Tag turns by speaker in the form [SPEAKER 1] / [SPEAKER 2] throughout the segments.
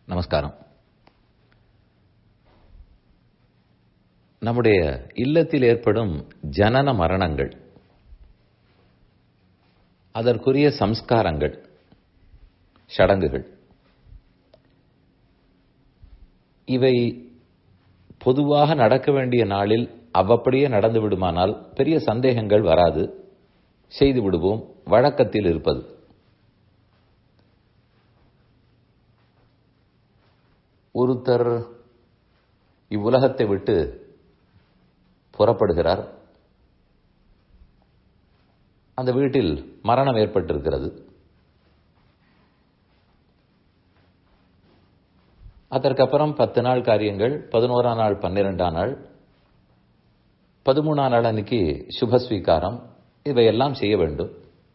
[SPEAKER 1] நமஸ்காரம் நம்முடைய இல்லத்தில் ஏற்படும் ஜனன மரணங்கள் அதற்குரிய சம்ஸ்காரங்கள் சடங்குகள் இவை பொதுவாக நடக்க வேண்டிய நாளில் அவ்வப்படியே நடந்து விடுமானால் பெரிய சந்தேகங்கள் வராது செய்து விடுவோம் வழக்கத்தில் இருப்பது ஒருத்தர் இவ்வுலகத்தை விட்டு புறப்படுகிறார் அந்த வீட்டில் மரணம் ஏற்பட்டிருக்கிறது அதற்கப்புறம் பத்து நாள் காரியங்கள் பதினோராம் நாள் பன்னிரெண்டாம் நாள் பதிமூணாம் நாள் அன்னைக்கு சுபஸ்வீகாரம் இவையெல்லாம் செய்ய வேண்டும்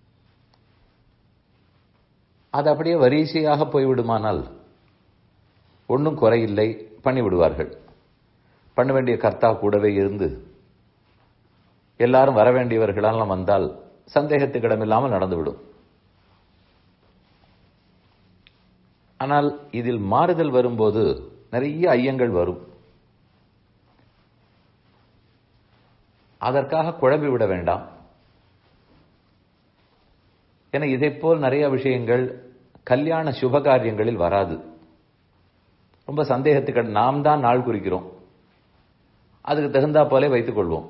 [SPEAKER 1] அது அப்படியே வரிசையாக போய்விடுமானால் ஒன்றும் குறையில்லை பண்ணிவிடுவார்கள் பண்ண வேண்டிய கர்த்தா கூடவே இருந்து எல்லாரும் வர வேண்டியவர்களெல்லாம் வந்தால் சந்தேகத்துக்கு இடமில்லாமல் நடந்துவிடும் ஆனால் இதில் மாறுதல் வரும்போது நிறைய ஐயங்கள் வரும் அதற்காக குழம்பி விட வேண்டாம் என இதை போல் நிறைய விஷயங்கள் கல்யாண சுபகாரியங்களில் வராது ரொம்ப சந்தேகத்துக்கு நாம் தான் நாள் குறிக்கிறோம் அதுக்கு தகுந்தா போலே வைத்துக் கொள்வோம்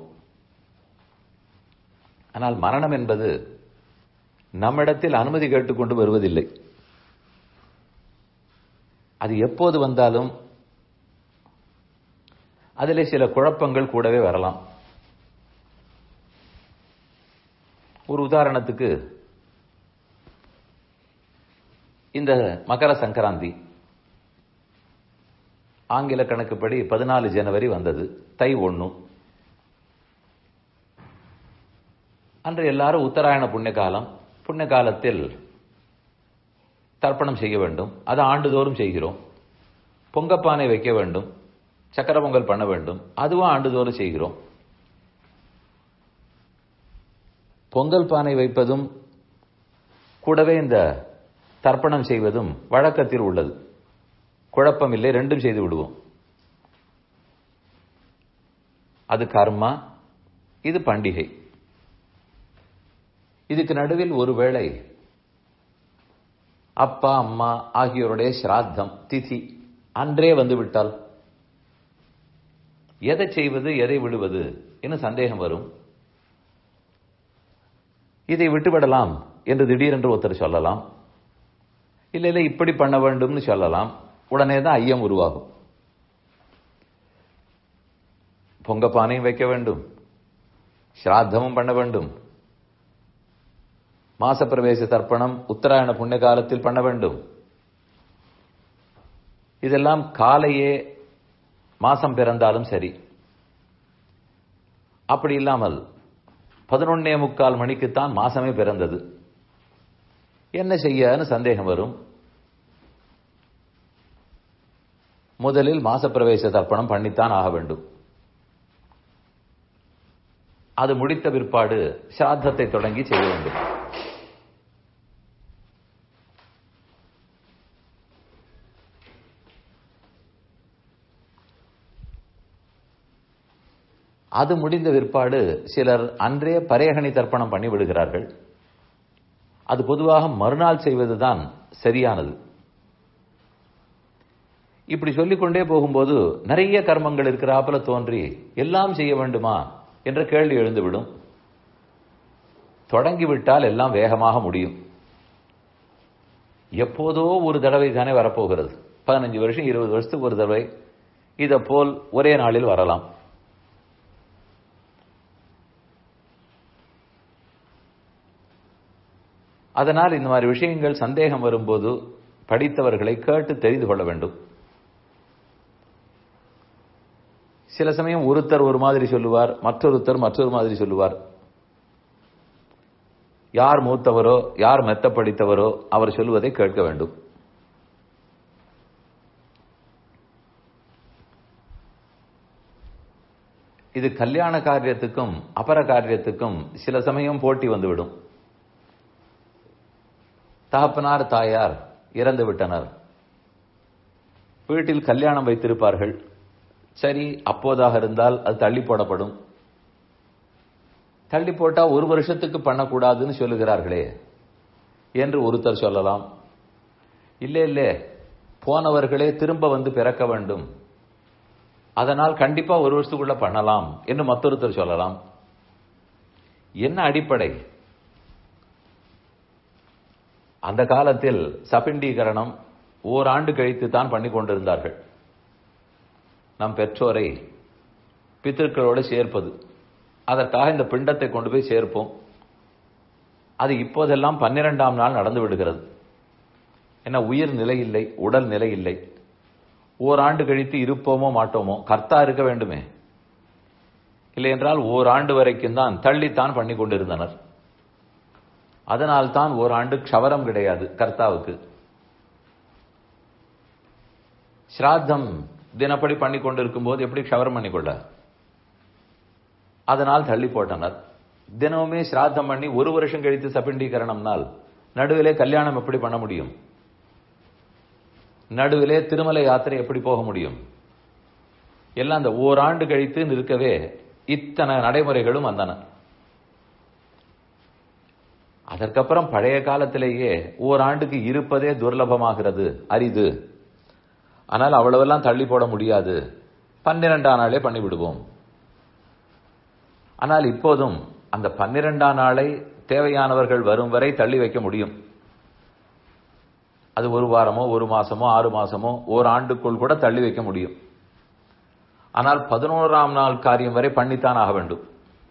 [SPEAKER 1] ஆனால் மரணம் என்பது நம்மிடத்தில் அனுமதி கேட்டுக்கொண்டு வருவதில்லை அது எப்போது வந்தாலும் அதிலே சில குழப்பங்கள் கூடவே வரலாம் ஒரு உதாரணத்துக்கு இந்த மகர சங்கராந்தி ஆங்கில கணக்குப்படி பதினாலு ஜனவரி வந்தது தை ஒன்று அன்று எல்லாரும் உத்தராயண புண்ணிய காலம் புண்ணிய காலத்தில் தர்ப்பணம் செய்ய வேண்டும் அதை ஆண்டுதோறும் செய்கிறோம் பொங்கப்பானை வைக்க வேண்டும் சக்கர பொங்கல் பண்ண வேண்டும் அதுவும் ஆண்டுதோறும் செய்கிறோம் பொங்கல் பானை வைப்பதும் கூடவே இந்த தர்ப்பணம் செய்வதும் வழக்கத்தில் உள்ளது குழப்பம் இல்லை ரெண்டும் செய்து விடுவோம் அது கர்மா இது பண்டிகை இதுக்கு நடுவில் ஒருவேளை அப்பா அம்மா ஆகியோருடைய சிராத்தம் திதி அன்றே வந்து விட்டால் எதை செய்வது எதை விடுவது என்று சந்தேகம் வரும் இதை விட்டுவிடலாம் என்று திடீரென்று ஒருத்தர் சொல்லலாம் இல்லை இல்லை இப்படி பண்ண வேண்டும்னு சொல்லலாம் உடனே தான் ஐயம் உருவாகும் பொங்கப்பானையும் வைக்க வேண்டும் ஸ்ராத்தமும் பண்ண வேண்டும் மாசப்பிரவேச தர்ப்பணம் உத்தராயண புண்ணிய காலத்தில் பண்ண வேண்டும் இதெல்லாம் காலையே மாசம் பிறந்தாலும் சரி அப்படி இல்லாமல் பதினொன்னே முக்கால் மணிக்குத்தான் மாசமே பிறந்தது என்ன செய்யன்னு சந்தேகம் வரும் முதலில் மாசப்பிரவேச தர்ப்பணம் பண்ணித்தான் ஆக வேண்டும் அது முடித்த பிற்பாடு சிராத்தத்தை தொடங்கி செய்ய வேண்டும் அது முடிந்த பிற்பாடு சிலர் அன்றே பரேகணி தர்ப்பணம் பண்ணி விடுகிறார்கள் அது பொதுவாக மறுநாள் செய்வதுதான் சரியானது இப்படி சொல்லிக்கொண்டே போகும்போது நிறைய கர்மங்கள் இருக்கிறாப்புல தோன்றி எல்லாம் செய்ய வேண்டுமா என்ற கேள்வி எழுந்துவிடும் தொடங்கிவிட்டால் எல்லாம் வேகமாக முடியும் எப்போதோ ஒரு தடவை தானே வரப்போகிறது பதினஞ்சு வருஷம் இருபது வருஷத்துக்கு ஒரு தடவை இதை போல் ஒரே நாளில் வரலாம் அதனால் இந்த மாதிரி விஷயங்கள் சந்தேகம் வரும்போது படித்தவர்களை கேட்டு தெரிந்து கொள்ள வேண்டும் சில சமயம் ஒருத்தர் ஒரு மாதிரி சொல்லுவார் மற்றொருத்தர் மற்றொரு மாதிரி சொல்லுவார் யார் மூத்தவரோ யார் மெத்த படித்தவரோ அவர் சொல்லுவதை கேட்க வேண்டும் இது கல்யாண காரியத்துக்கும் அபர காரியத்துக்கும் சில சமயம் போட்டி வந்துவிடும் தகப்பனார் தாயார் இறந்து விட்டனர் வீட்டில் கல்யாணம் வைத்திருப்பார்கள் சரி அப்போதாக இருந்தால் அது தள்ளி போடப்படும் தள்ளி போட்டா ஒரு வருஷத்துக்கு பண்ணக்கூடாதுன்னு சொல்லுகிறார்களே என்று ஒருத்தர் சொல்லலாம் இல்ல இல்ல போனவர்களே திரும்ப வந்து பிறக்க வேண்டும் அதனால் கண்டிப்பா ஒரு வருஷத்துக்குள்ள பண்ணலாம் என்று மற்றொருத்தர் சொல்லலாம் என்ன அடிப்படை அந்த காலத்தில் சபிண்டீகரணம் ஓராண்டு கழித்து தான் பண்ணி கொண்டிருந்தார்கள் நம் பெற்றோரை பித்திருக்களோடு சேர்ப்பது அதற்காக இந்த பிண்டத்தை கொண்டு போய் சேர்ப்போம் அது இப்போதெல்லாம் பன்னிரெண்டாம் நாள் நடந்து விடுகிறது என்ன உயிர் நிலை இல்லை உடல் நிலை இல்லை ஓராண்டு கழித்து இருப்போமோ மாட்டோமோ கர்த்தா இருக்க வேண்டுமே இல்லை என்றால் ஓராண்டு வரைக்கும் தான் தள்ளித்தான் பண்ணி கொண்டிருந்தனர் அதனால் தான் ஓராண்டு க்ஷவரம் கிடையாது கர்த்தாவுக்கு ஸ்ராத்தம் தினப்படி பண்ணி கொண்டிருக்கும் போது எப்படி க்ஷவரம் பண்ணிக்கொள்ள அதனால் தள்ளி போட்டனர் தினமுமே ஸ்ராத்தம் பண்ணி ஒரு வருஷம் கழித்து சபிண்டீகரணம்னால் நடுவிலே கல்யாணம் எப்படி பண்ண முடியும் நடுவிலே திருமலை யாத்திரை எப்படி போக முடியும் எல்லாம் அந்த ஓராண்டு கழித்து நிற்கவே இத்தனை நடைமுறைகளும் வந்தன அதற்கப்புறம் பழைய காலத்திலேயே ஓராண்டுக்கு இருப்பதே துர்லபமாகிறது அரிது ஆனால் அவ்வளவெல்லாம் தள்ளி போட முடியாது பன்னிரெண்டாம் நாளே பண்ணிவிடுவோம் ஆனால் இப்போதும் அந்த பன்னிரெண்டாம் நாளை தேவையானவர்கள் வரும் வரை தள்ளி வைக்க முடியும் அது ஒரு வாரமோ ஒரு மாசமோ ஆறு மாசமோ ஓராண்டுக்குள் கூட தள்ளி வைக்க முடியும் ஆனால் பதினோராம் நாள் காரியம் வரை பண்ணித்தான் ஆக வேண்டும்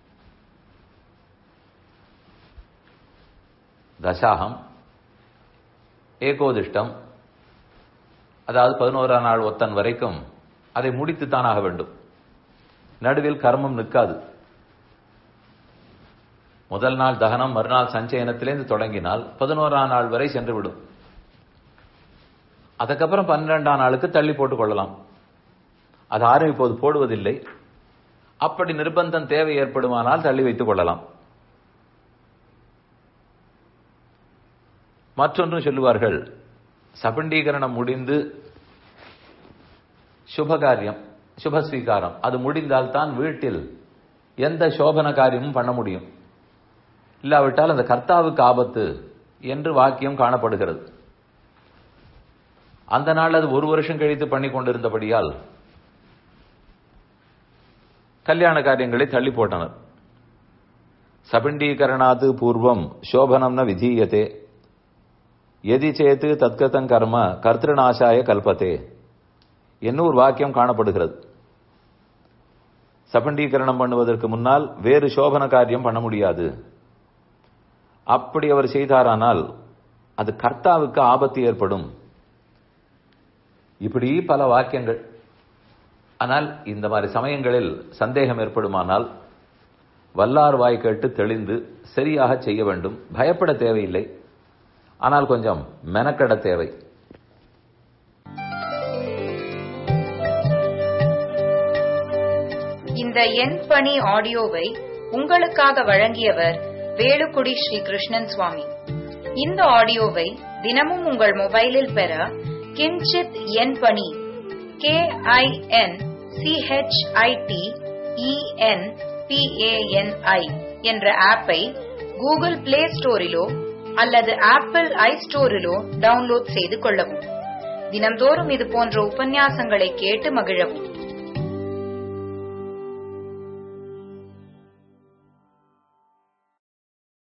[SPEAKER 1] தசாகம் ஏகோதிஷ்டம் அதாவது பதினோராம் நாள் ஒத்தன் வரைக்கும் அதை முடித்துத்தான் ஆக வேண்டும் நடுவில் கர்மம் நிற்காது முதல் நாள் தகனம் மறுநாள் சஞ்சயனத்திலேருந்து தொடங்கினால் பதினோராம் நாள் வரை சென்று விடும் அதுக்கப்புறம் பன்னிரெண்டாம் நாளுக்கு தள்ளி போட்டுக் கொள்ளலாம் அது யாரும் இப்போது போடுவதில்லை அப்படி நிர்பந்தம் தேவை ஏற்படுமானால் தள்ளி வைத்துக் கொள்ளலாம் மற்றொன்றும் சொல்லுவார்கள் சபண்டீகரணம் முடிந்து சுபகாரியம் சுபஸ்வீகாரம் அது முடிந்தால் தான் வீட்டில் எந்த சோபன காரியமும் பண்ண முடியும் இல்லாவிட்டால் அந்த கர்த்தாவுக்கு ஆபத்து என்று வாக்கியம் காணப்படுகிறது அந்த நாள் அது ஒரு வருஷம் கழித்து பண்ணி கொண்டிருந்தபடியால் கல்யாண காரியங்களை தள்ளி போட்டனர் சபிண்டீகரணாது பூர்வம் சோபனம் ந விதீயத்தே எதி சேத்து தத்கதம் கர்ம கர்த்திருநாசாய கல்பத்தே என்ன ஒரு வாக்கியம் காணப்படுகிறது சபண்டீகரணம் பண்ணுவதற்கு முன்னால் வேறு சோபன காரியம் பண்ண முடியாது அப்படி அவர் செய்தாரானால் அது கர்த்தாவுக்கு ஆபத்து ஏற்படும் இப்படி பல வாக்கியங்கள் ஆனால் இந்த மாதிரி சமயங்களில் சந்தேகம் ஏற்படுமானால் வல்லார் வாய் கேட்டு தெளிந்து சரியாக செய்ய வேண்டும் பயப்பட தேவையில்லை ஆனால் கொஞ்சம் மெனக்கட தேவை
[SPEAKER 2] இந்த எண் பணி ஆடியோவை உங்களுக்காக வழங்கியவர் வேலுக்குடி ஸ்ரீ கிருஷ்ணன் சுவாமி இந்த ஆடியோவை தினமும் உங்கள் மொபைலில் பெற கிஞ்சித் எண் பணி கே ஐ என் சிஹெச்ஐடி இஎன் பிஏஎன்ஐ என்ற ஆப்பை கூகுள் பிளே ஸ்டோரிலோ அல்லது ஆப்பிள் ஐ ஸ்டோரிலோ டவுன்லோட் செய்து கொள்ளவும் தினம்தோறும் இது போன்ற உபன்யாசங்களை கேட்டு மகிழவும்